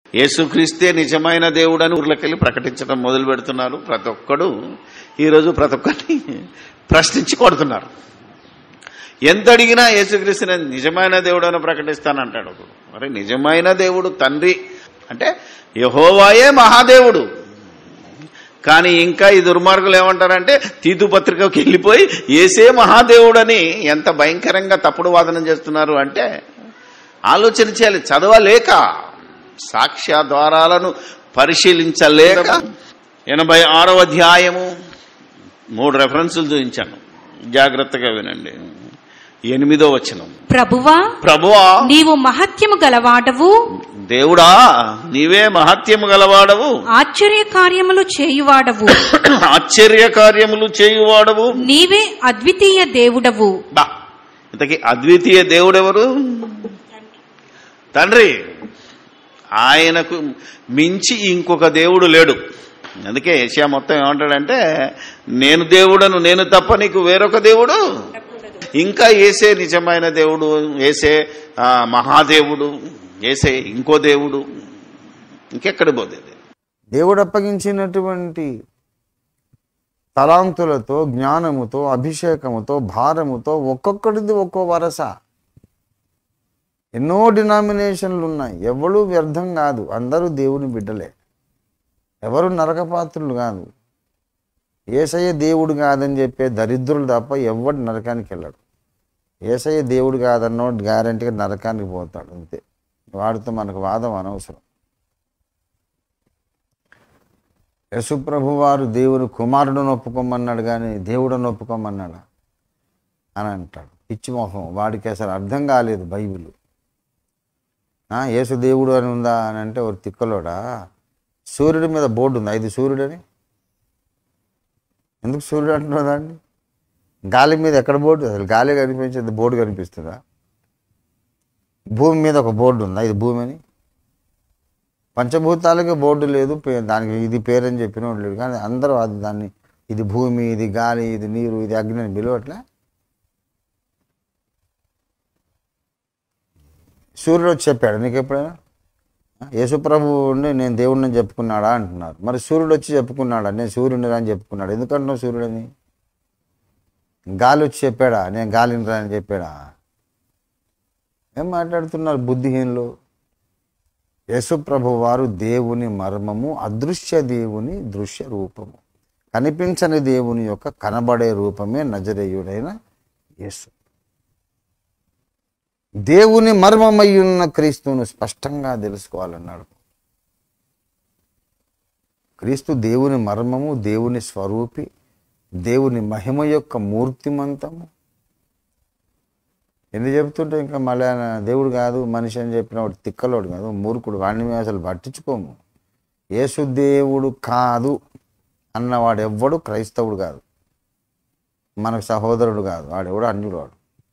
యేసుక్రీస్తే నిజమైన దేవుడు అని ఊర్లకెళ్ళి ప్రకటించడం మొదలు పెడుతున్నారు ప్రతి ఒక్కడు ఈరోజు ప్రతి ఒక్కరిని ప్రశ్నించి కొడుతున్నారు ఎంత అడిగినా యేసుక్రీస్తుని నిజమైన దేవుడు అని ప్రకటిస్తానంటాడు ఒకడు మరి నిజమైన దేవుడు తండ్రి అంటే యహోవాయే మహాదేవుడు కానీ ఇంకా ఈ దుర్మార్గులు ఏమంటారంటే తీతు పత్రికకి వెళ్ళిపోయి ఏసే మహాదేవుడని ఎంత భయంకరంగా తప్పుడు వాదన చేస్తున్నారు అంటే ఆలోచన చేయాలి చదవలేక సాక్ష్యాధారాలను పరిశీలించలేక ఎనభై ఆరో అధ్యాయము మూడు రెఫరెన్సులు చూపించాను జాగ్రత్తగా వినండి ఎనిమిదో వచనం ప్రభువా ప్రభువా నీవు మహత్యము గలవాడవు దేవుడా నీవే మహత్యము గలవాడవు ఆశ్చర్య కార్యములు చేయువాడవు ఆశ్చర్య కార్యములు చేయువాడవు నీవే అద్వితీయ దేవుడవు బా ఇంతకీ అద్వితీయ దేవుడెవరు తండ్రి ఆయనకు మించి ఇంకొక దేవుడు లేడు అందుకే ఏషియా మొత్తం ఏమంటాడంటే నేను దేవుడను నేను తప్ప నీకు వేరొక దేవుడు ఇంకా ఏసే నిజమైన దేవుడు ఏసే ఆ, మహాదేవుడు ఏసే ఇంకో దేవుడు ఇంకెక్కడ పోతుంది దేవుడు అప్పగించినటువంటి తలాంతులతో జ్ఞానముతో అభిషేకముతో భారముతో ఒక్కొక్కడిది ఒక్కో వరస ఎన్నో డినామినేషన్లు ఉన్నాయి ఎవరు వ్యర్థం కాదు అందరూ దేవుని బిడ్డలే ఎవరు నరకపాత్రులు కాదు ఏసయ్య దేవుడు కాదని చెప్పే దరిద్రులు తప్ప ఎవడు నరకానికి వెళ్ళడు ఏసయ్య దేవుడు కాదన్నోడు గ్యారంటీగా నరకానికి పోతాడు అంతే వాడితో మనకు వాదం అనవసరం యశుప్రభు వారు దేవుని కుమారుడును ఒప్పుకోమన్నాడు కానీ దేవుడని ఒప్పుకోమన్నాడా అని అంటాడు పిచ్చి మొహం వాడికి అసలు అర్థం కాలేదు బైబిల్ ఆ, యేసు దేవుడు అని ఉందా అని అంటే ఒక తిక్కలోడా సూర్యుడి మీద బోర్డు ఉంది ఇది సూర్యుడని ఎందుకు సూర్యుడు అంటున్నదా అండి గాలి మీద ఎక్కడ బోర్డు అసలు గాలి కనిపించేది బోర్డు కనిపిస్తుందా భూమి మీద ఒక బోర్డు ఉందా ఇది భూమి అని పంచభూతాలకి బోర్డు లేదు పే- దానికి ఇది పేరు అని చెప్పినోడు లేడు కానీ అందరూ అది దాన్ని ఇది భూమి ఇది గాలి ఇది నీరు ఇది అగ్ని అని పిలవట్లే సూర్యుడు వచ్చి చెప్పాడు నీకు ఎప్పుడైనా యేసుప్రభువుని నేను దేవుడిని చెప్పుకున్నాడా అంటున్నారు మరి సూర్యుడు వచ్చి చెప్పుకున్నాడా నేను సూర్యుడిని అని చెప్పుకున్నాడు ఎందుకంటున్నావు సూర్యుడని గాలి వచ్చి చెప్పాడా నేను గాలిని రా అని చెప్పాడా ఏం మాట్లాడుతున్నారు బుద్ధిహీనులు యేసుప్రభు వారు దేవుని మర్మము అదృశ్య దేవుని దృశ్య రూపము కనిపించని దేవుని యొక్క కనబడే రూపమే నజరేయుడైన యేసు దేవుని మర్మమయ్యున్న క్రీస్తును స్పష్టంగా తెలుసుకోవాలన్నాడు క్రీస్తు దేవుని మర్మము దేవుని స్వరూపి దేవుని మహిమ యొక్క మూర్తిమంతము ఎందుకు చెప్తుంటే ఇంకా మళ్ళీ ఆయన దేవుడు కాదు మనిషి అని చెప్పిన వాడు తిక్కలోడు కాదు మూర్ఖుడు వాడిని మేము అసలు పట్టించుకోము యేసు దేవుడు కాదు అన్నవాడు ఎవ్వడు క్రైస్తవుడు కాదు మనకు సహోదరుడు కాదు వాడెవడు అన్యుడు వాడు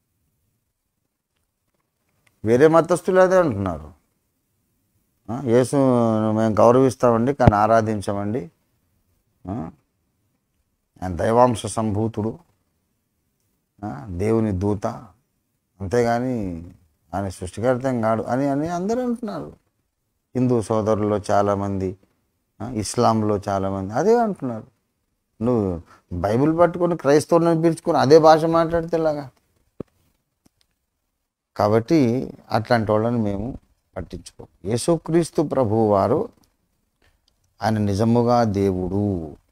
వేరే మతస్థులు అదే అంటున్నారు ఆ, యేసు మేము గౌరవిస్తామండి కానీ ఆరాధించమండి ఆ, ఆయన దైవాంశ సంభూతుడు ఆ, దేవుని దూత అంతేగాని ఆయన సృష్టికర్త ఏం కాడు అని అని అందరూ అంటున్నారు హిందూ సోదరుల్లో చాలామంది ఆ, ఇస్లాంలో చాలామంది అదే అంటున్నారు నువ్వు బైబిల్ పట్టుకొని క్రైస్తవులను పిలుచుకొని అదే భాష మాట్లాడితే ఎలాగా కాబట్టి అట్లాంటి వాళ్ళని మేము పట్టించుకో యేసుక్రీస్తు ప్రభువు వారు ఆయన నిజముగా దేవుడు